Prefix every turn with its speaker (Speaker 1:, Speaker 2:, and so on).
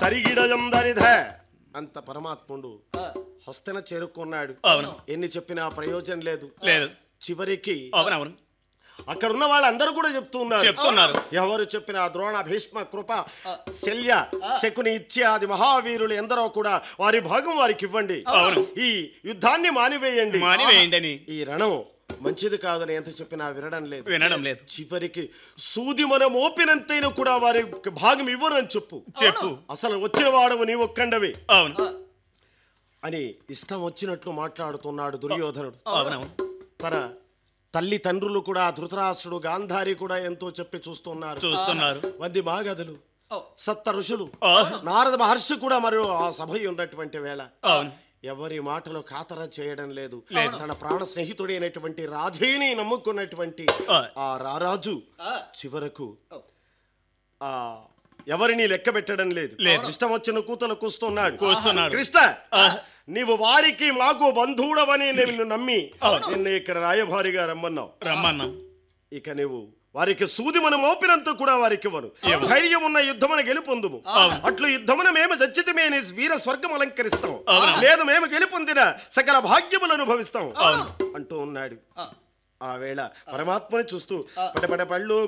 Speaker 1: హరిగిడయందరిధ అంత పరమాత్ముడు
Speaker 2: ఆ,
Speaker 1: హస్తన చేరుకున్నాడు
Speaker 3: అవును
Speaker 1: ఎన్ని చెప్పినా ప్రయోజనం లేదు
Speaker 3: లేదు
Speaker 1: చివరికి
Speaker 3: అవునవును
Speaker 1: అక్కడ ఉన్న వాళ్ళందరూ కూడా చెప్తున్నారు
Speaker 3: చెప్తున్నారు
Speaker 1: ఎవరు చెప్పిన ద్రోణ భీష్మ కృప శల్య శకుని ఇత్యాది మహావీరులు ఎందరో కూడా వారి భాగం వారికి ఇవ్వండి
Speaker 3: అవును.
Speaker 1: ఈ యుద్ధాన్ని మానివేయండి
Speaker 3: మానివేయండి అని
Speaker 1: ఈ రణం మంచిది కాదని ఎంత చెప్పినా వినడం లేదు
Speaker 3: వినడం లేదు
Speaker 1: చివరికి సూది మనం ఓపినంతైనా కూడా వారి భాగం ఇవ్వరు అని చెప్పు
Speaker 3: చెప్పు
Speaker 1: అసలు వచ్చిన వాడవు నీ ఒక్కండవి
Speaker 3: అవును
Speaker 1: అని ఇష్టం వచ్చినట్లు మాట్లాడుతున్నాడు దుర్యోధనుడు
Speaker 3: అవునవును
Speaker 1: తన తల్లి తండ్రులు కూడా ధృతరాష్ట్రుడు గాంధారి కూడా ఎంతో చెప్పి చూస్తున్నారు
Speaker 3: చూస్తున్నారు
Speaker 1: వంది మాగదులు
Speaker 2: ఓ,
Speaker 1: సప్త ఋషులు
Speaker 3: ఆహ్.
Speaker 1: నారద మహర్షి కూడా మరియు ఆ సభ ఉన్నటువంటి వేళ
Speaker 3: అవును
Speaker 1: ఎవరి మాటలు ఖాతర చేయడం లేదు
Speaker 3: లేదు.
Speaker 1: తన ప్రాణ స్నేహితుడైనటువంటి రాధేని నమ్ముకున్నటువంటి
Speaker 3: ఆ.
Speaker 1: ఆ రారాజు
Speaker 2: ఆ,
Speaker 1: చివరకు
Speaker 2: ఓ,
Speaker 1: ఆ ఎవరిని లెక్క పెట్టడం లేదు
Speaker 3: లేదు.
Speaker 1: ఇష్టం వచ్చిన కూతలు కూస్తున్నాడు
Speaker 3: కూస్తున్నాడు.
Speaker 1: కృష్ణ నీవు వారికి మాకు బంధువుడవని నిన్ను నమ్మి నిన్ను ఇక్కడ రాయభారిగా రమ్మన్నావు
Speaker 3: రమ్మన్నాం
Speaker 1: ఇక నీవు వారికి సూది మనం మోపినంత కూడా వారికి ఇవ్వను ధైర్యం ఉన్న యుద్ధమున గెలుపొందుము అట్లు యుద్ధమున మేము చచ్చితమే నీ వీర స్వర్గం అలంకరిస్తాం
Speaker 3: అవును.
Speaker 1: లేదు మేము గెలుపొందిన సకల భాగ్యములు అనుభవిస్తాం
Speaker 3: అవును.
Speaker 1: అంటూ ఉన్నాడు
Speaker 2: ఆ,
Speaker 1: ఆ వేళ పరమాత్మని చూస్తూ పటపట పళ్ళు